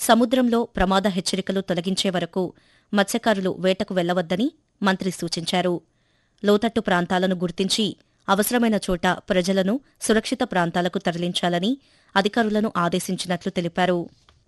సముద్రంలో ప్రమాద హెచ్చరికలు తొలగించే వరకు మత్స్యకారులు వేటకు వెళ్లవద్దని మంత్రి సూచించారు లోతట్టు ప్రాంతాలను గుర్తించి అవసరమైన చోట ప్రజలను సురక్షిత ప్రాంతాలకు తరలించాలని అధికారులను ఆదేశించినట్లు తెలిపారు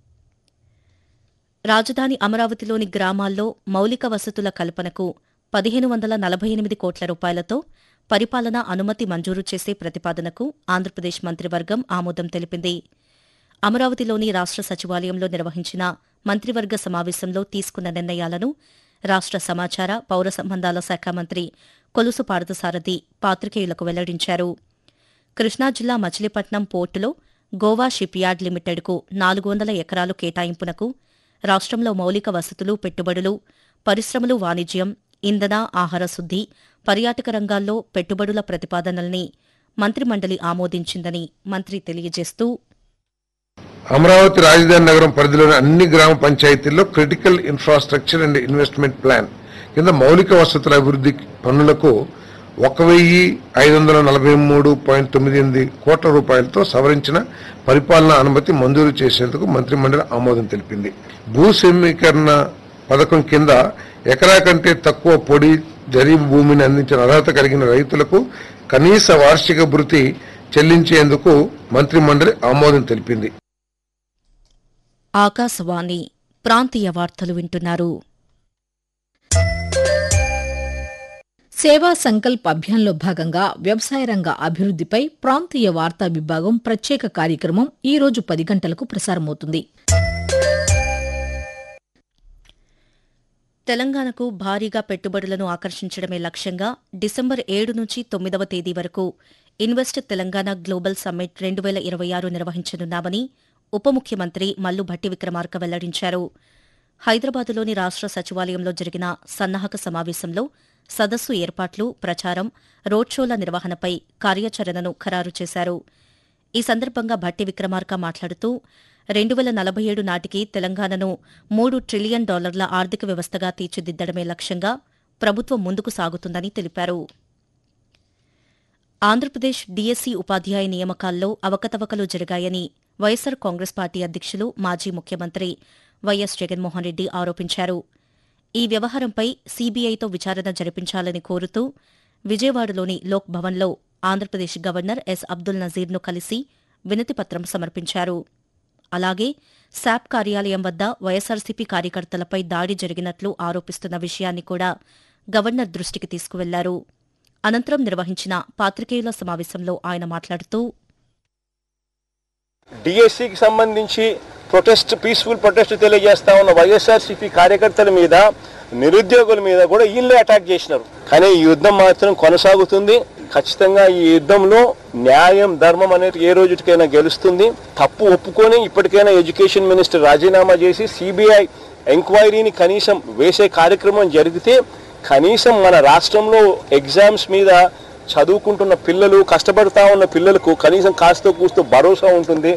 రాజధాని అమరావతిలోని గ్రామాల్లో మౌలిక వసతుల కల్పనకు పదిహేను వందల నలభై ఎనిమిది కోట్ల రూపాయలతో పరిపాలనా అనుమతి మంజూరు చేసే ప్రతిపాదనకు ఆంధ్రప్రదేశ్ మంత్రివర్గం ఆమోదం తెలిపింది అమరావతిలోని రాష్ట్ర సచివాలయంలో నిర్వహించిన మంత్రివర్గ సమావేశంలో తీసుకున్న నిర్ణయాలను రాష్ట్ర సమాచార పౌర సంబంధాల శాఖ మంత్రి కొలుసు పార్థసారథి పాత్రికేయులకు వెల్లడించారు కృష్ణా జిల్లా మచిలీపట్నం పోర్టులో గోవా షిప్యార్డ్ లిమిటెడ్కు నాలుగు వందల ఎకరాలు కేటాయింపునకు రాష్ట్రంలో మౌలిక వసతులు పెట్టుబడులు పరిశ్రమలు వాణిజ్యం ఇంధన ఆహార శుద్ది పర్యాటక రంగాల్లో పెట్టుబడుల ప్రతిపాదనల్ని మంత్రిమండలి ఆమోదించిందని మంత్రి తెలియజేస్తూ అమరావతి రాజధాని నగరం పరిధిలోని అన్ని గ్రామ పంచాయతీల్లో critical infrastructure and investment plan కింద మౌలిక వసతుల అభివృద్ధి పనులకు ఒక వెయ్యి ఐదు వందల నలభై మూడు పాయింట్ తొమ్మిది ఎనిమిది కోట్ల రూపాయలతో సవరించిన పరిపాలనా అనుమతి మంజూరు చేసేందుకు మంత్రిమండలి ఆమోదం తెలిపింది భూ సమీకరణ పథకం కింద ఎకరా కంటే తక్కువ పొడి జరీబు భూమిని అందించిన అర్హత కలిగిన రైతులకు కనీస వార్షిక భృతి చెల్లించేందుకు మంత్రిమండలి ఆమోదం తెలిపింది ఆకాశవాణి ప్రాంతీయ వార్తలు వింటున్నారు సేవా సంకల్ప్ అభియాన్లో భాగంగా వ్యవసాయ రంగ అభివృద్దిపై ప్రాంతీయ వార్తా విభాగం ప్రత్యేక కార్యక్రమం ఈ రోజు పది గంటలకు ప్రసారమవుతుంది తెలంగాణకు భారీగా పెట్టుబడులను ఆకర్షించడమే లక్ష్యంగా డిసెంబర్ ఏడు నుంచి తొమ్మిదవ తేదీ వరకు ఇన్వెస్ట్ తెలంగాణ గ్లోబల్ సమ్మిట్ రెండు వేల ఇరవై ఆరు నిర్వహించనున్నామని ఉప ముఖ్యమంత్రి మల్లు భట్టి విక్రమార్క వెల్లడించారు హైదరాబాదులోని రాష్ట్ర సచివాలయంలో జరిగిన సన్నాహక సమావేశంలో సదస్సు ఏర్పాట్లు ప్రచారం రోడ్ షోల నిర్వహణపై కార్యాచరణను ఖరారు చేశారు ఈ సందర్భంగా భట్టి విక్రమార్క మాట్లాడుతూ రెండు వేల నలభై ఏడు నాటికి తెలంగాణను మూడు ట్రిలియన్ డాలర్ల ఆర్థిక వ్యవస్థగా తీర్చిదిద్దడమే లక్ష్యంగా ప్రభుత్వం ముందుకు సాగుతుందని తెలిపారు ఆంధ్రప్రదేశ్ డీఎస్సీ ఉపాధ్యాయ నియామకాల్లో అవకతవకలు జరిగాయని వైఎస్సార్ కాంగ్రెస్ పార్టీ అధ్యక్షులు మాజీ ముఖ్యమంత్రి వైఎస్ జగన్మోహన్ రెడ్డి ఆరోపించారు ఈ వ్యవహారంపై సీబీఐతో విచారణ జరిపించాలని కోరుతూ విజయవాడలోని లోక్ భవన్లో ఆంధ్రప్రదేశ్ గవర్నర్ ఎస్ అబ్దుల్ నజీర్ను కలిసి వినతిపత్రం సమర్పించారు అలాగే శాప్ కార్యాలయం వద్ద వైఎస్సార్సీపీ కార్యకర్తలపై దాడి జరిగినట్లు ఆరోపిస్తున్న విషయాన్ని కూడా గవర్నర్ దృష్టికి తీసుకువెళ్లారు అనంతరం నిర్వహించిన పాత్రికేయుల సమావేశంలో ఆయన మాట్లాడుతూ డిఎస్సికి సంబంధించి ప్రొటెస్ట్ పీస్ఫుల్ ప్రొటెస్ట్ తెలియజేస్తా ఉన్న వైఎస్ఆర్సీపీ కార్యకర్తల మీద నిరుద్యోగుల మీద కూడా వీళ్ళే అటాక్ చేసినారు కానీ ఈ యుద్ధం మాత్రం కొనసాగుతుంది ఖచ్చితంగా ఈ యుద్ధంలో న్యాయం ధర్మం అనేది ఏ రోజుకైనా గెలుస్తుంది తప్పు ఒప్పుకొని ఇప్పటికైనా ఎడ్యుకేషన్ మినిస్టర్ రాజీనామా చేసి సిబిఐ ఎంక్వైరీని కనీసం వేసే కార్యక్రమం జరిగితే కనీసం మన రాష్ట్రంలో ఎగ్జామ్స్ మీద చదువుకుంటున్న పిల్లలు కష్టపడతా ఉన్న పిల్లలకు కనీసం కాస్తో కూస్తో భరోసా ఉంటుంది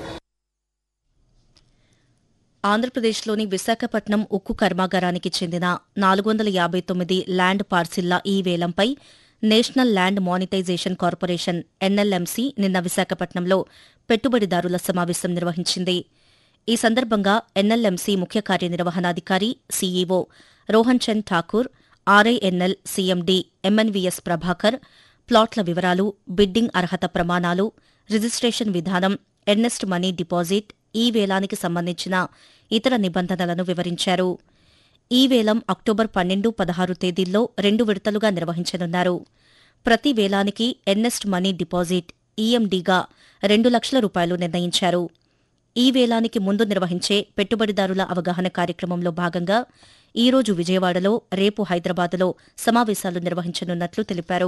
ఆంధ్రప్రదేశ్లోని విశాఖపట్నం ఉక్కు కర్మాగారానికి చెందిన నాలుగు వందల యాభై తొమ్మిది ల్యాండ్ పార్సిల్ల ఈ వేలంపై national land monetization corporation NLMC నిన్న విశాఖపట్నంలో పెట్టుబడిదారుల సమావేశం నిర్వహించింది ఈ సందర్భంగా ఎన్ఎల్ఎంసీ ముఖ్య కార్యనిర్వహణాధికారి CEO Rohan Chand Thakur RINL CMD MNVS Prabhakar ప్లాట్ల వివరాలు బిడ్డింగ్ అర్హత ప్రమాణాలు రిజిస్ట్రేషన్ విధానం ఎర్నెస్ట్ మనీ డిపాజిట్ ఈ వేలానికి సంబంధించిన ఇతర నిబంధనలను వివరించారు ఈ వేలం అక్టోబర్ పన్నెండు పదహారు తేదీల్లో రెండు విడతలుగా నిర్వహించనున్నారు ప్రతి వేలానికి ఎర్నెస్ట్ మనీ డిపాజిట్ ఈఎండీగా రెండు లక్షల రూపాయలు నిర్ణయించారు ఈ వేలానికి ముందు నిర్వహించే పెట్టుబడిదారుల అవగాహన కార్యక్రమంలో భాగంగా ఈ రోజు విజయవాడలో రేపు హైదరాబాద్లో సమావేశాలు నిర్వహించనున్నట్లు తెలిపారు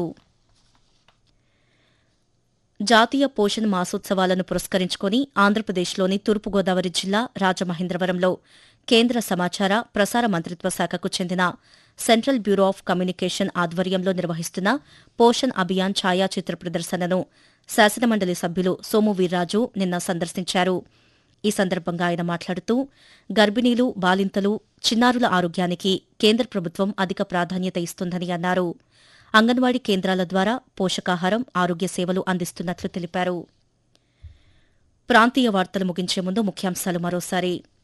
జాతీయ పోషణ్ మాసోత్సవాలను పురస్కరించుకుని ఆంధ్రప్రదేశ్లోని తూర్పుగోదావరి జిల్లా రాజమహేంద్రవరంలో కేంద్ర సమాచార ప్రసార మంత్రిత్వ శాఖకు చెందిన సెంట్రల్ బ్యూరో ఆఫ్ కమ్యూనికేషన్ ఆధ్వర్యంలో నిర్వహిస్తున్న పోషణ్ అభియాన్ ఛాయాచిత్ర ప్రదర్శనను శాసనమండలి సభ్యులు సోము వీర్రాజు నిన్న సందర్శించారు ఈ సందర్భంగా ఆయన మాట్లాడుతూ గర్భిణీలు బాలింతలు చిన్నారుల ఆరోగ్యానికి కేంద్ర ప్రభుత్వం అధిక ప్రాధాన్యత ఇస్తుందని అన్నారు అంగన్వాడీ కేంద్రాల ద్వారా పోషకాహారం ఆరోగ్య సేవలు అందిస్తున్నట్లు తెలిపారు ప్రాంతీయ వార్తలు ముగించే ముందు ముఖ్యాంశాలు మరోసారి